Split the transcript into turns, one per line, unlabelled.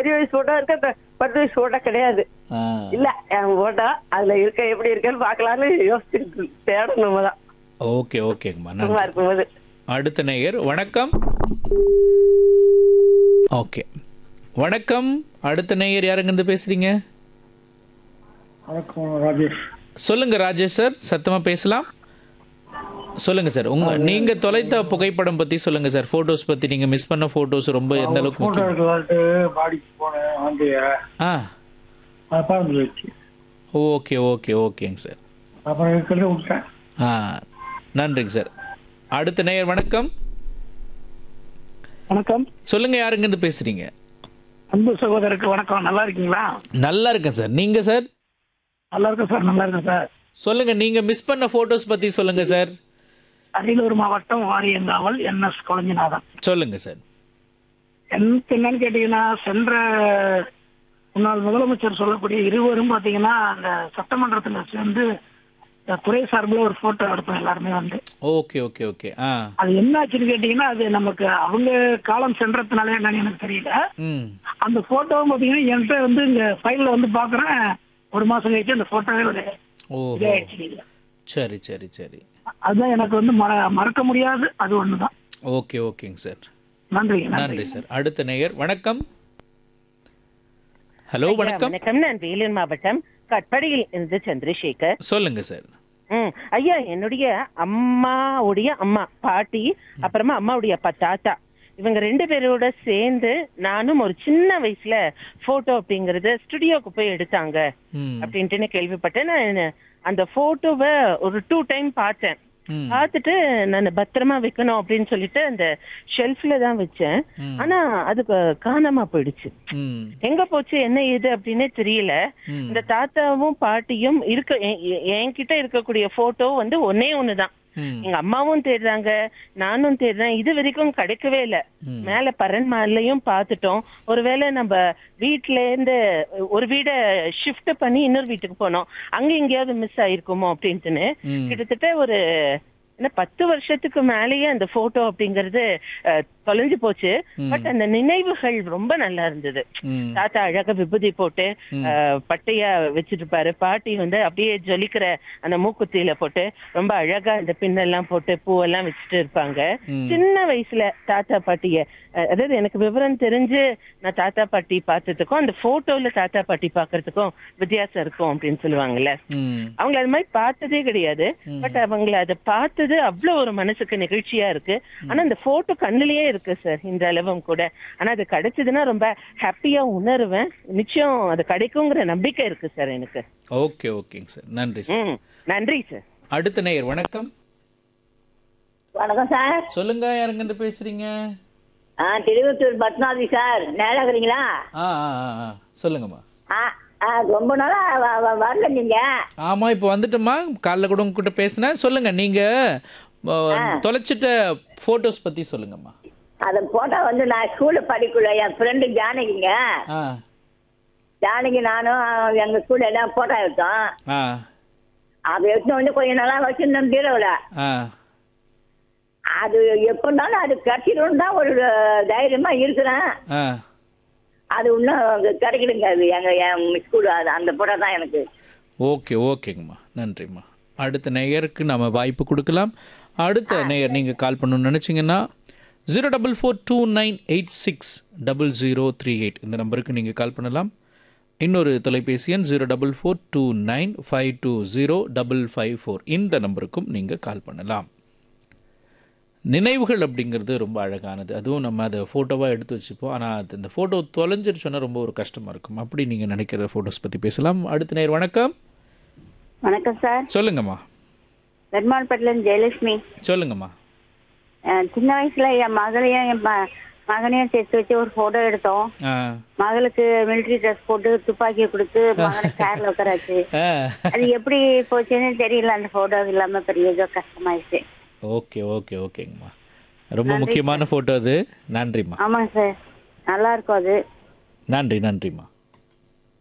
பெரிய வயசு போட்டோ இருக்கு அந்த பத்து வயசு போட்டோ கிடையாது
ஆ,
இல்ல என் போட்டோ அதுல இருக்க எப்படி இருக்கேன்னு பாக்கலாம்னு யோசிச்சு தேடணும் நம்ம தான்
ஓகே ஓகேங்கம்மா
சும்மா
நன்றி
இருக்கும்போது
அடுத்த நேயர் வணக்கம் ஓகே வணக்கம் அடுத்த நேயர் யாருங்கிருந்து பேசுறீங்க
வணக்கம் ராஜேஷ்
சொல்லுங்க ராஜேஷ் சார் சத்தமா பேசலாம் சொல்லுங்க சார் உங்க நீங்க தொலைத்த புகைப்படம் பத்தி சொல்லுங்க சார் போட்டோஸ் பத்தி நீங்க மிஸ் பண்ண போட்டோஸ் ரொம்ப எந்த அளவுக்கு
போட்டோ
முக்கியம்
எடுக்கலான்ட்டு பாடிக்கு போனேன் ஆந்தைய
ஆ
அது பறந்து போயிடுச்சு
ஓகே ஓகே ஓகேங்க சார்
அப்புறம் இருக்கிறத விட்டேன்
ஆ நன்றிங்க சார் அடுத்த நேயர் வணக்கம்
வணக்கம்
சொல்லுங்க யாருங்கிருந்து பேசுறீங்க
அன்பு சகோதரருக்கு வணக்கம் நல்லா இருக்கீங்களா
நல்லா இருக்கேன் சார் நீங்க சார்
நல்லா இருக்கேன் சார் நல்லா இருக்கேன் சார்
சொல்லுங்க நீங்க மிஸ் பண்ண போட்டோஸ் பத்தி சொல்லுங்க சார்
அரியலூர் மாவட்டம் வாரியங்காவல் என்எஸ் கொளஞ்சிநாதன்
சொல்லுங்க சார்
எனக்கு என்னன்னு கேட்டீங்கன்னா சென்ற முன்னாள் முதலமைச்சர் சொல்லக்கூடிய இருவரும் பாத்தீங்கன்னா அந்த சட்டமன்றத்துல சேர்ந்து இந்த துறை சார்பில் ஒரு போட்டோ எடுப்போம் எல்லாருமே வந்து
ஓகே ஓகே ஓகே ஆ
அது என்ன ஆச்சுன்னு கேட்டீங்கன்னா அது நமக்கு அவங்க காலம் சென்றதுனால என்னன்னு எனக்கு தெரியல
ம்
அந்த போட்டோவும் பாத்தீங்கன்னா என்கிட்ட வந்து இங்க ஃபைல்ல வந்து பாக்குறேன் ஒரு மாசம் கழிச்சு அந்த போட்டோவே ஒரு
ஓஹோ
இதாயிடுச்சு இல்ல.
சரி சரி சரி
அதுதான் எனக்கு வந்து மற மறக்க முடியாது அது ஒண்ணுதான்
ஓகே ஓகேங்க சார்
நன்றிங்க நன்றி
நன்றி சார் அடுத்த நேயர் வணக்கம் ஹலோ வணக்கம்
வணக்கம் நான் வேலூர் மாவட்டம் கட்படியில் இருந்து சந்திரசேகர்
சொல்லுங்க சார்
ம் ஐயா என்னுடைய அம்மாவுடைய அம்மா பாட்டி அப்புறமா அம்மாவுடைய அப்பா தாத்தா இவங்க ரெண்டு பேரோட சேர்ந்து நானும் ஒரு சின்ன வயசுல போட்டோ அப்படிங்கறது ஸ்டுடியோக்கு போய் எடுத்தாங்க
ம்
அப்படின்ட்டு கேள்விப்பட்டேன் நான் அந்த போட்டோவை ஒரு டூ டைம் பார்த்தேன்
ம்
பார்த்துட்டு நான் பத்திரமா வைக்கணும் அப்படின்னு சொல்லிட்டு அந்த ஷெல்ஃப்ல தான் வச்சேன்
ம்.
ஆனா அது க- காணாம போயிடுச்சு
ம்
எங்க போச்சு என்ன ஏது அப்படின்னே தெரியல
ம்.
இந்த தாத்தாவும் பாட்டியும் இருக்க எ- எ- என்கிட்ட இருக்கக்கூடிய போட்டோ வந்து ஒன்னே ஒண்ணுதான்
ம்
எங்க அம்மாவும் தேடுறாங்க நானும் தேடுறேன் இது வரைக்கும் கிடைக்கவே இல்ல
ம்.
மேல பரன் மாலையும் பார்த்துட்டோம் ஒருவேளை நம்ம வீட்ல இருந்து ஒரு வீட ஷிஃப்ட் பண்ணி இன்னொரு வீட்டுக்கு போனோம் அங்க எங்கேயாவது மிஸ் ஆயிருக்குமோ அப்படின்ட்டுன்னு
ம்.
கிட்டத்தட்ட ஒரு என்ன பத்து வருஷத்துக்கு மேலேயே அந்த போட்டோ அப்படிங்கறது அஹ், தொலைஞ்சு போச்சு பட் அந்த நினைவுகள் ரொம்ப நல்லா இருந்தது
ம்
தாத்தா அழகா விபூதி போட்டு அஹ், பட்டையா வச்சிட்டு இருப்பாரு பாட்டி வந்து அப்படியே ஜொலிக்கிற அந்த மூக்குத்தியில போட்டு ரொம்ப அழகா இந்த பின்னெல்லாம் போட்டு பூவெல்லாம் வச்சுட்டு இருப்பாங்க
ம்.
சின்ன வயசுல தாத்தா பாட்டிய அஹ், அதாவது எனக்கு விவரம் தெரிஞ்சு நான் தாத்தா பாட்டி பார்த்ததுக்கும் அந்த போட்டோல தாத்தா பாட்டி பாக்குறதுக்கும் வித்தியாசம் இருக்கும் அப்படின்னு சொல்லுவாங்கல்ல
ம்
அவங்க அது மாதிரி பார்த்ததே கிடையாது பட் அவங்கள அதை பார்த்தது அவ்வளவு ஒரு மனசுக்கு நிகழ்ச்சியா இருக்கு ஆனா அந்த போட்டோ கண்ணுலயே இருக்கு சார் இந்த அளவும் கூட ஆனா அது கிடைச்சதுன்னா ரொம்ப ஹாப்பியா உணருவேன் நிச்சயம் அது கிடைக்குங்கிற நம்பிக்கை இருக்கு சார் எனக்கு
ஓகே ஓகேங்க சார் நன்றி சார்
ம் நன்றி சார்
அடுத்த நேயர் வணக்கம்
வணக்கம் சார்
சொல்லுங்க யாருங்கிருந்து பேசுறீங்க
ஆ திருவத்தூர் பத்மாவதி சார் நேரா இருக்கிறீங்களா
ஆ ஆ ஆ ஆ சொல்லுங்கம்மா
ஆ ஆ ரொம்ப நாளா வ- வ- வரல நீங்க
ஆமா இப்போ வந்துட்டோமா காலைல கூட உங்ககிட்ட பேசினேன் சொல்லுங்க நீங்க அஹ், தொலைச்சிட்ட போட்டோஸ் பத்தி சொல்லுங்கம்மா
அந்த போட்டோ வந்து நான் ஸ்கூல்ல படிக்கல என் ஃப்ரெண்டு ஜானகிங்க
ஆ
ஜானகி நானும் எங்க ஸ்கூல்ல எல்லாம் போட்டோ எடுத்தோம்
ஆ
அதை எடுத்து வந்து கொஞ்ச நாளா வச்சிருந்தோம் பீரோவில்
ஆ
அது எப்படினாலும் அது கிடைச்சிடும் தான் ஒரு தைரியமா இருக்கிறேன்
ஆ
அது இன்னும் கிடைக்கலங்க அது எங்க என் ஸ்கூல் அது அந்த போட்டோ தான் எனக்கு
ஓகே ஓகேங்கம்மா நன்றிம்மா அடுத்த நேயருக்கு நம்ம வாய்ப்பு கொடுக்கலாம் அடுத்த நேயர் நீங்கள் கால் பண்ணணும்னு நினச்சிங்கன்னா zero double four two nine eight six double zero three eight இந்த நம்பருக்கு நீங்கள் கால் பண்ணலாம் இன்னொரு தொலைபேசி எண் zero double four two nine five two zero double five four இந்த நம்பருக்கும் நீங்கள் கால் பண்ணலாம் நினைவுகள் அப்படிங்கிறது ரொம்ப அழகானது அதுவும் நம்ம அதை ஃபோட்டோவாக எடுத்து வச்சுப்போம் ஆனால் அது இந்த ஃபோட்டோ தொலைஞ்சிருச்சோன்னா ரொம்ப ஒரு கஷ்டமாக இருக்கும் அப்படி நீங்கள் நினைக்கிற ஃபோட்டோஸ் பற்றி பேசலாம் அடுத்த நேர் வணக்கம்
வணக்கம் சார்
சொல்லுங்கம்மா
பெருமாள்பட்டிலேருந்து ஜெயலட்சுமி
சொல்லுங்கம்மா
அஹ் சின்ன வயசுல என் மகளையும் என் ம- மகனையும் சேர்த்து வச்சு ஒரு போட்டோ எடுத்தோம்
ஆ
மகளுக்கு மிலிட்டரி ட்ரெஸ் போட்டு துப்பாக்கியை கொடுத்து மகனை சேர்ல உட்காராச்சு
ஆ
அது எப்படி போச்சுன்னு தெரியல அந்த போட்டோ இல்லாம பெரிய ஏதோ கஷ்டமாயிடுச்சு
ஓகே ஓகே ஓகேங்கம்மா ரொம்ப முக்கியமான ஃபோட்டோ அது நன்றிம்மா
ஆமாங்க சார் நல்லா இருக்கும் அது
நன்றி நன்றிம்மா